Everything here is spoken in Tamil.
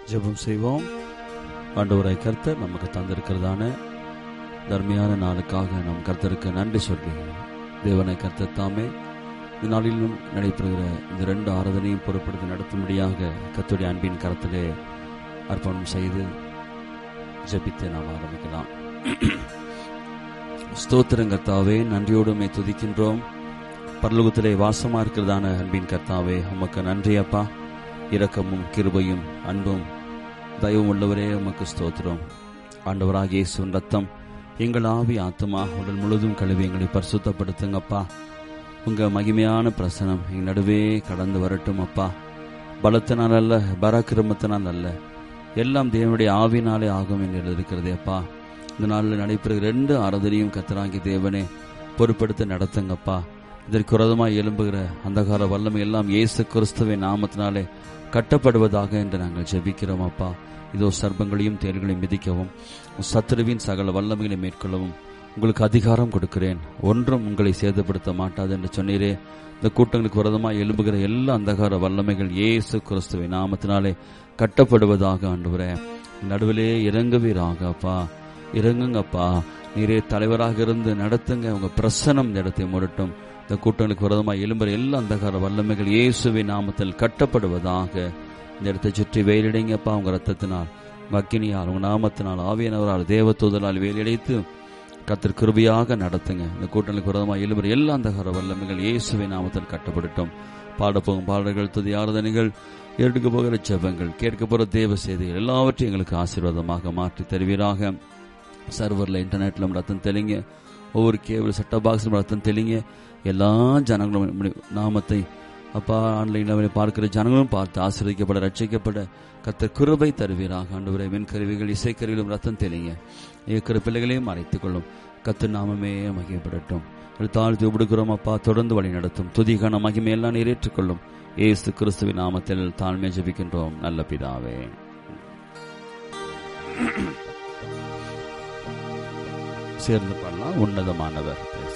ஜெபம் செய்வோம் ஆண்டவரை கர்த்தர் நமக்கு தந்திருக்கிறதான தர்மையான நாளுக்காக நம் கர்த்தருக்கு நன்றி சொல்கிறேன் தேவனை கர்த்தர் தாமே இந்த நாளிலும் நடைபெறுகிற இந்த ரெண்டு ஆராதனையும் பொறுப்படுத்தி நடத்தும்படியாக கர்த்தருடைய அன்பின் கரத்திலே அர்ப்பணம் செய்து ஜெபித்து நாம் ஆரம்பிக்கலாம் ஸ்தோத்திரம் கர்த்தாவே நன்றியோடு உம்மை துதிக்கின்றோம் பரலோகத்திலே வாசமா இருக்கிறதான அன்பின் கர்த்தாவே உமக்கு நன்றி அப்பா இரக்கமும் கிருபையும் அன்பும் தயவும் உள்ளவரே உமக்கு ஸ்தோத்திரம் ஆண்டவராக இயேசுவின் ரத்தம் எங்கள் ஆவி ஆத்மா உடல் முழுதும் கழுவி எங்களை பரிசுத்தப்படுத்துங்கப்பா உங்க மகிமையான பிரசனம் எங்கள் நடுவே கடந்து வரட்டும் அப்பா பலத்தினால் அல்ல பராக்கிரமத்தினால் அல்ல எல்லாம் தேவனுடைய ஆவினாலே ஆகும் என்று இருக்கிறதே அப்பா இந்த நாளில் நடைபெறுகிற ரெண்டு ஆராதனையும் கத்தராங்கி தேவனே பொறுப்படுத்த நடத்துங்கப்பா இதற்கு விரோதமாய் எழும்புகிற அந்தகார வல்லமை எல்லாம் இயேசு கிறிஸ்துவின் நாமத்தினாலே கட்டப்படுவதாக என்று நாங்கள் ஜெபிக்கிறோம் அப்பா இதோ சர்ப்பங்களையும் தேல்களையும் மிதிக்கவும் சத்துருவின் சகல வல்லமைகளை மேற்கொள்ளவும் உங்களுக்கு அதிகாரம் கொடுக்கிறேன் ஒன்றும் உங்களை சேதப்படுத்த மாட்டாது என்று சொன்னீரே இந்த கூட்டங்களுக்கு விரதமாய் எழும்புகிற எல்லா அந்தகார வல்லமைகள் இயேசு கிறிஸ்துவின் நாமத்தினாலே கட்டப்படுவதாக ஆண்டுகிறே நடுவிலே இறங்குவீராக அப்பா இறங்குங்கப்பா நீரே தலைவராக இருந்து நடத்துங்க உங்க பிரசனம் இந்த இடத்தை முரட்டும் இந்த கூட்டங்களுக்கு விரதமாக எழும்புற எல்லா அந்தகார வல்லமைகள் இயேசுவின் நாமத்தில் கட்டப்படுவதாக இந்த இடத்தை சுற்றி வேலிடைங்கப்பா உங்க ரத்தத்தினால் வக்கினியால் உங்க நாமத்தினால் ஆவியனவரால் தேவதூதலால் வேலியடைத்து கத்தர் கிருபியாக நடத்துங்க இந்த கூட்டங்களுக்கு விரதமாக எழும்புற எல்லா அந்தகார வல்லமைகள் இயேசுவின் நாமத்தில் கட்டப்படட்டும் பாடப்போகும் பாடல்கள் துதி ஆராதனைகள் எடுக்க போகிற ஜெபங்கள் கேட்க போகிற தேவ செய்திகள் எல்லாவற்றையும் எங்களுக்கு ஆசீர்வாதமாக மாற்றி தருவீராக சர்வரில் இன்டர்நெட்டில் ரத்தம் தெளிங்க ஒவ்வொரு கேபிள் செட்ட பாக்ஸிலும் ரத்தம் தெளிங்க எல்லா ஜனங்களும் நாமத்தை அப்பா ஆன்லைனில் பார்க்கிற ஜனங்களும் பார்த்து ஆசிரியக்கப்பட ரட்சிக்கப்பட கத்த குருபை தருவீராக ஆண்டு மின்கருவிகள் இசைக்கருவிகளும் ரத்தம் தெளிங்க இருக்கிற பிள்ளைகளையும் மறைத்துக் கொள்ளும் கத்து நாமமே மகிமைப்படட்டும் தாழ்த்தி விடுக்கிறோம் அப்பா தொடர்ந்து வழி நடத்தும் துதிகான மகிமையெல்லாம் நிறைவேற்றிக் ஏசு கிறிஸ்துவின் நாமத்தில் தாழ்மையை ஜபிக்கின்றோம் நல்ல பிதாவே சேர்ந்து பண்ணலாம் உன்னதமானவர்